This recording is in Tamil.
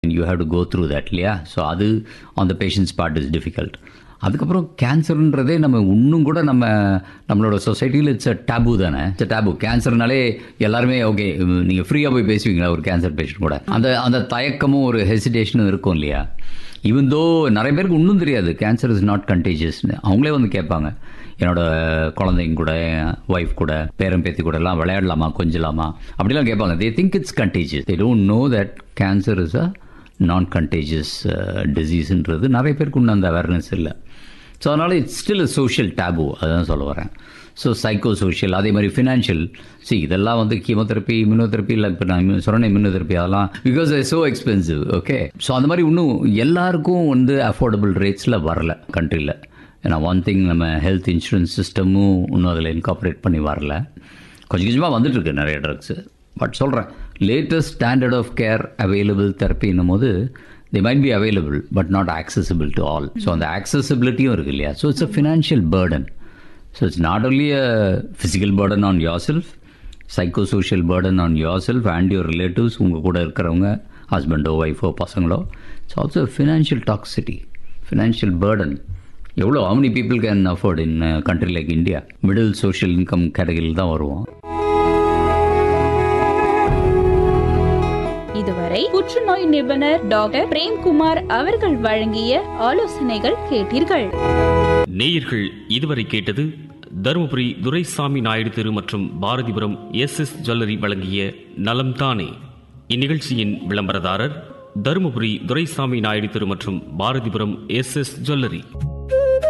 you have to go through that இல்லையா ஸோ அது on the patient's part is difficult அதுக்கப்புறம் கேன்சர்ன்றதே நம்ம இன்னும் கூட நம்ம நம்மளோட சொசைட்டியில் இட்ஸ் அ டேபு தானே இட்ஸ் டேபு கேன்சர்னாலே எல்லாருமே ஓகே நீங்கள் ஃப்ரீயாக போய் பேசுவீங்களா ஒரு கேன்சர் பேஷண்ட் கூட அந்த அந்த தயக்கமும் ஒரு ஹெசிடேஷனும் இருக்கும் இல்லையா ஈவன் தோ நிறைய பேருக்கு இன்னும் தெரியாது கேன்சர் இஸ் நாட் கண்டேஜியஸ்னு அவங்களே வந்து கேட்பாங்க என்னோட குழந்தைங்க கூட ஒய்ஃப் கூட பேரன் பேத்தி கூட எல்லாம் விளையாடலாமா கொஞ்சலாமா அப்படிலாம் கேட்பாங்க they think it's contagious they don't know that cancer is a non contagious டிசீஸ்ன்றது நிறைய பேருக்கு இன்னும் அந்த அவேர்னஸ் இல்லை ஸோ அதனால் இட்ஸ் ஸ்டில் சோஷியல் டேபு அதுதான் சொல்ல வரேன் ஸோ சைக்கோ சோஷியல் அதே மாதிரி ஃபினான்ஷியல் சி இதெல்லாம் வந்து கீமோதெரப்பி இம்யூனோதெரப்பி இல்லை இப்போ நான் சொன்னேன் இம்யூனோதெரப்பி அதெல்லாம் because it's so expensive okay so அந்த மாதிரி இன்னும் எல்லாருக்கும் வந்து அஃபோர்டபுள் ரேட்ஸில் வரல கண்ட்ரியில் ஏன்னா ஒன் திங் நம்ம ஹெல்த் இன்சூரன்ஸ் சிஸ்டமும் இன்னும் அதில் இன்காப்ரேட் பண்ணி வரல கொஞ்சம் கொஞ்சமாக வந்துட்டுருக்கு நிறைய ட்ரக்ஸு பட் சொல்கிறேன் latest standard of care available தெரப்பின்னும் போது they might be available but not accessible to all so அந்த ஆக்சசிபிலிட்டியும் இருக்கு இல்லையா so it's a financial burden so it's not only a physical burden on yourself psychosocial burden on yourself and your relatives உங்கள் கூட இருக்கிறவங்க ஹஸ்பண்டோ ஒய்ஃபோ பசங்களோ it's also financial toxicity financial burden எவ்வளோ how many people can afford in country like India middle social income கேட்டகரியில் தான் வருவோம் இதுவரை புற்றுநோய் நிபுணர் டாக்டர் பிரேம்குமார் அவர்கள் வழங்கிய ஆலோசனைகள் கேட்டீர்கள் நேயர்கள் இதுவரை கேட்டது தருமபுரி துரைசாமி நாயுடு தெரு மற்றும் பாரதிபுரம் எஸ் எஸ் ஜுவல்லரி வழங்கிய நலம் தானே இந்நிகழ்ச்சியின் விளம்பரதாரர் தருமபுரி துரைசாமி நாயுடு தெரு மற்றும் பாரதிபுரம் எஸ் எஸ் ஜுவல்லரி